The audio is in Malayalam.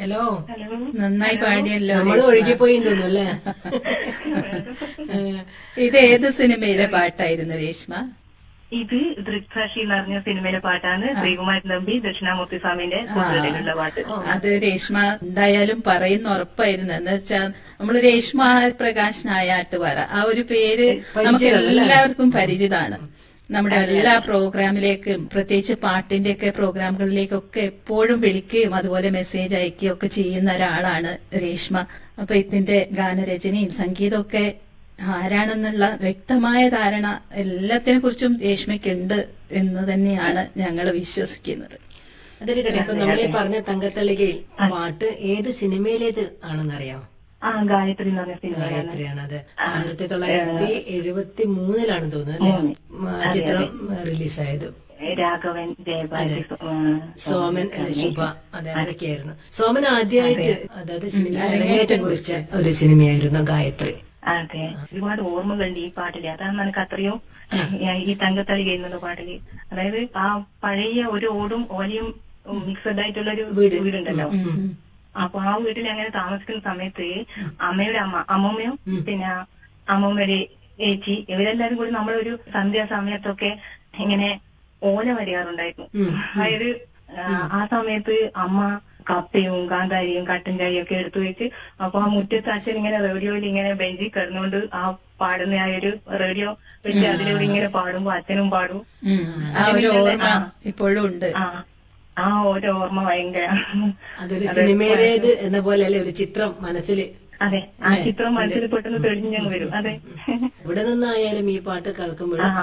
ഹലോ ഹലോ നന്നായി പാടിയല്ലോ നമ്മൾ രേഷ്മ. ഒഴുകിപ്പോയി തോന്നുന്നു അല്ലേ ഏഹ്, ഇത് ഏത് സിനിമയിലെ പാട്ടായിരുന്നു രേഷ്മ ഇത് ദൃക്സാക്ഷി എന്ന് പറഞ്ഞ സിനിമയിലെ പാട്ടാണ് ശ്രീകുമാരൻ തമ്പി ദക്ഷിണാമൂർത്തി സ്വാമിന്റെ കൂട്ടുകെട്ടിലുള്ള പാട്ട് അത് രേഷ്മ എന്തായാലും പറയുന്ന ഉറപ്പായിരുന്നു എന്ന് വെച്ചാൽ നമ്മൾ രേഷ്മ പ്രകാശ് നായാട്ടുപാറ ആ ഒരു പേര് നമുക്ക് എല്ലാവർക്കും പരിചിതാണ് നമ്മുടെ എല്ലാ പ്രോഗ്രാമിലേക്കും പ്രത്യേകിച്ച് പാട്ടിന്റെ ഒക്കെ പ്രോഗ്രാമുകളിലേക്കൊക്കെ എപ്പോഴും വിളിക്കുകയും അതുപോലെ മെസ്സേജ് അയക്കുകയും ഒക്കെ ചെയ്യുന്ന ഒരാളാണ് രേഷ്മ അപ്പൊ ഇതിന്റെ ഗാനരചനയും സംഗീതമൊക്കെ ആരാണെന്നുള്ള വ്യക്തമായ ധാരണ എല്ലാത്തിനെ കുറിച്ചും രേഷ്മയ്ക്കുണ്ട് എന്ന് തന്നെയാണ് ഞങ്ങൾ വിശ്വസിക്കുന്നത് അതിരിക്കട്ടെ ഇപ്പൊ നമ്മളീ പറഞ്ഞ തങ്കത്തളികയിൽ പാട്ട് ഏത് സിനിമയിലേത് ആണെന്നറിയാമോ ആ ഗായത്രി എന്ന് പറഞ്ഞ സിനിമയാണ് ഗായത്രിയാണ് അത് ആയിരത്തി തൊള്ളായിരത്തി എഴുപത്തി മൂന്നിലാണ് തോന്നുന്നത് അല്ലേ ഉം, ആ ചിത്രം റിലീസായത് രാഘവൻ ജയപാലി സോമൻ അല്ല, ശുഭ അതെ അവരൊക്കെയായിരുന്നു സോമൻ ആദ്യമായിട്ട് അതായത് സിനിമ അരങ്ങേറ്റം കുറിച്ച ഒരു സിനിമയായിരുന്നു ഗായത്രി അതെ ഒരുപാട് ഓർമ്മകളുണ്ട് ഈ പാട്ടില് അതാണ് എനിക്ക് അത്രയോ ഈ തങ്കത്തളി എന്നുള്ള പാട്ടില് അതായത് ആ പഴയ ഒരു ഓടും ഓലയും മിക്സഡ് ആയിട്ടുള്ള ഒരു വീടുണ്ടല്ലോ അപ്പൊ ആ വീട്ടിൽ അങ്ങനെ താമസിക്കുന്ന സമയത്ത് അമ്മയുടെ അമ്മ അമ്മൂമ്മയും പിന്നെ അമ്മൂമ്മയുടെ ഏച്ചി ഇവരെല്ലാരും കൂടി നമ്മളൊരു സന്ധ്യാസമയത്തൊക്കെ ഇങ്ങനെ ഓല വരികാറുണ്ടായിരുന്നു അതായത് ആ, ആ സമയത്ത് അമ്മ കപ്പയും കാന്താരിയും കട്ടൻ ചായയും ഒക്കെ എടുത്തു വെച്ച് അപ്പൊ ആ മുറ്റത്ത് അച്ഛൻ ഇങ്ങനെ റേഡിയോയിൽ ഇങ്ങനെ ബെഞ്ചിൽ കിടന്നുകൊണ്ട് ആ പാടുന്ന ആ ഒരു റേഡിയോ വെച്ച് അതിലൂടെ ഇങ്ങനെ പാടുമ്പോ അച്ഛനും പാടും ഉം. ആ ഒരു ഓർമ്മ ഇപ്പോഴും ഉണ്ട് ആ ആ ഒരു ഓർമ്മ ഭയങ്കര അതൊരു സിനിമയിലേത് എന്ന പോലെ അല്ലേ ഒരു ചിത്രം മനസ്സിൽ അതെ ആ ചിത്രം മനസ്സിൽ പെട്ടെന്ന് തെളിഞ്ഞങ്ങ് വരും അതെ ഇവിടെ നിന്നായാലും ഈ പാട്ട് കേൾക്കുമ്പോഴും